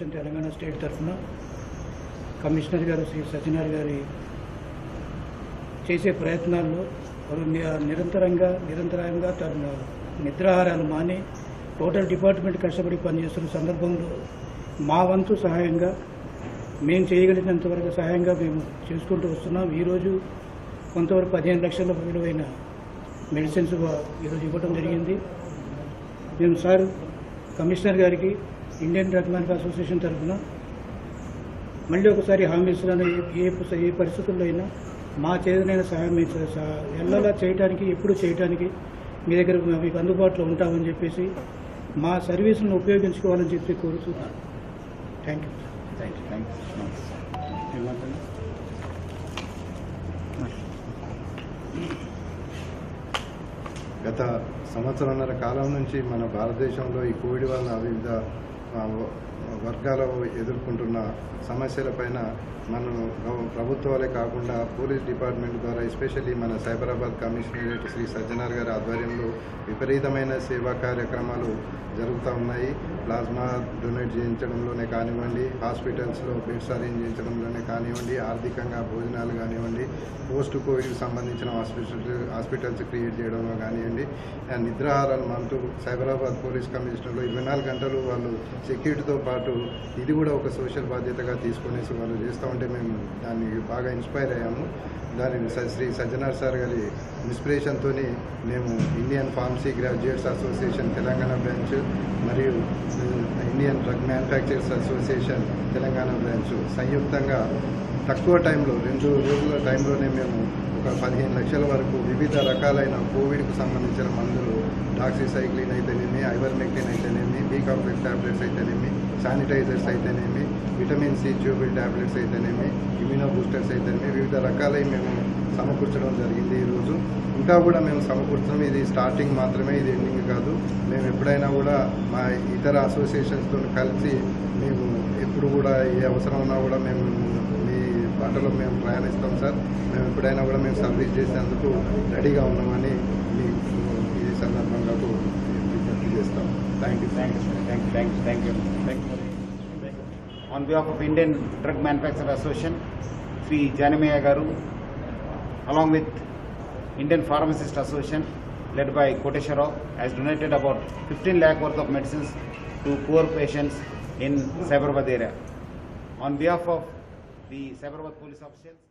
Association Telangana state తరఫున commissioner గారు శ్రీ సత్యనారాయణ గారి చేసే ప్రయత్నాల్లో వారు ని- నిరంతరంగా నిరంతరాయంగా తన నిద్రాహారాలు మాని టోటల్ డిపార్ట్మెంట్ కష్టపడి పనిచేస్తున్న సందర్భంలో మా వంతు సహాయంగా మేము చేయగలిగినంత వరకు సహాయంగా మేము చేసుకుంటూ వస్తున్నాం ఈరోజు కొంతవరకు పదిహేను లక్షల విలువైన మెడిసిన్స్ వా- ఈరోజు ఇవ్వడం జరిగింది మేము సార్ కమిషనర్ గారికి ఇండియన్ డ్రగ్ మ్యాన్ అసోసియేషన్ తరఫున మళ్ళీ ఒకసారి హామీ ఇస్తున్నాను ఏ ఏ- ఏ పరిస్థితుల్లో అయినా మా చేతనైన సహాయం మీకు స- స- ఎల్లలా చేయడానికి ఎప్పుడు చేయడానికి మీ దగ్గర మీకు అందుబాటులో ఉంటామని చెప్పేసి మా సర్వీసులను ఉపయోగించుకోవాలని చెప్పి కోరుతున్నాను thank you thank you thank you గత సంవత్సరంన్నర కాలం నుంచి మన భారతదేశంలో ఈ కోవిడ్ వల్ల వివిధ ఆ, వ- వర్గాలు ఎదుర్కొంటున్న సమస్యలపైన మనం ప్ర- ప్రభుత్వాలే కాకుండా పోలీస్ డిపార్ట్మెంట్ ద్వారా ఎస్పెషల్లీ మన సైబరాబాద్ కమిషనరేట్ శ్రీ సజ్జనార్ గారి ఆధ్వర్యంలో విపరీతమైన సేవా కార్యక్రమాలు జరుగుతూ ఉన్నాయి ప్లాస్మా డొనేట్ చేయించడంలోనే కానివ్వండి హాస్పిటల్స్లో బెడ్స్ అరేంజ్ చేయించడంలోనే కానివ్వండి ఆర్థికంగా భోజనాలు కానివ్వండి పోస్ట్ కోవిడ్కి సంబంధించిన హాస్పిటల్ హాస్పిటల్స్ క్రియేట్ చేయడంలో కానివ్వండి ఆ నిద్రాహారాలు మంటూ సైబరాబాద్ పోలీస్ కమిషనర్లో ఇరవై నాలుగు గంటలు వాళ్ళు సెక్యూరిటీతో పాటు ఇది కూడా ఒక సోషల్ బాధ్యతగా తీసుకునేసి వాళ్ళు చేస్తూ ఉంటే మేము దాన్ని బాగా ఇన్స్పైర్ అయ్యాము దానిని స- శ్రీ సజ్జనార్ సార్ గారి ఇన్స్పిరేషన్తో మేము Indian pharmacy graduates association Telangana branch మరియు um, Indian drug manufacturers association Telangana branch సంయుక్తంగా తక్కువ టైంలో రెండు రోజుల టైంలోనే మేము ఒక పదిహేను లక్షల వరకు వివిధ రకాలైన కోవిడ్కు సంబంధించిన మందులు డాక్సిసైక్లిన్ అయితేనేమి ఐవర్మెక్టిన్ అయితేనేమి బీ కాంప్లెక్స్ ట్యాబ్లెట్స్ అయితేనేమి శానిటైజర్స్ అయితేనేమి విటమిన్ సి ట్యూబుల్ ట్యాబ్లెట్స్ అయితేనేమి ఇమ్యూనో బూస్టర్స్ అయితేనేమి వివిధ రకాలై మేము సమకూర్చడం జరిగింది ఈరోజు ఇంకా కూడా మేము సమకూర్చడం ఇది స్టార్టింగ్ మాత్రమే ఇది ఎండింగ్ కాదు మేము ఎప్పుడైనా కూడా మా ఇతర అసోసియేషన్స్తో కలిసి మేము ఎప్పుడు కూడా ఏ అవసరం ఉన్నా కూడా మేము మీ బాటలో మేము ప్రయాణిస్తాం సార్ మేము ఎప్పుడైనా కూడా మేము సర్వీస్ చేసేందుకు రెడీగా ఉన్నామని మీకు ఈ సందర్భంగా విజ్ఞప్తి చేస్తాం thank you thank you thank you thank you thank you thank you on behalf of Indian drug manufacture association Shri Janamayya గారు along with Indian Pharmacist Association led by Koteshwarao has donated about 15 lakh worth of medicines to poor patients in Cyberabad area. On behalf of the Cyberabad police officials,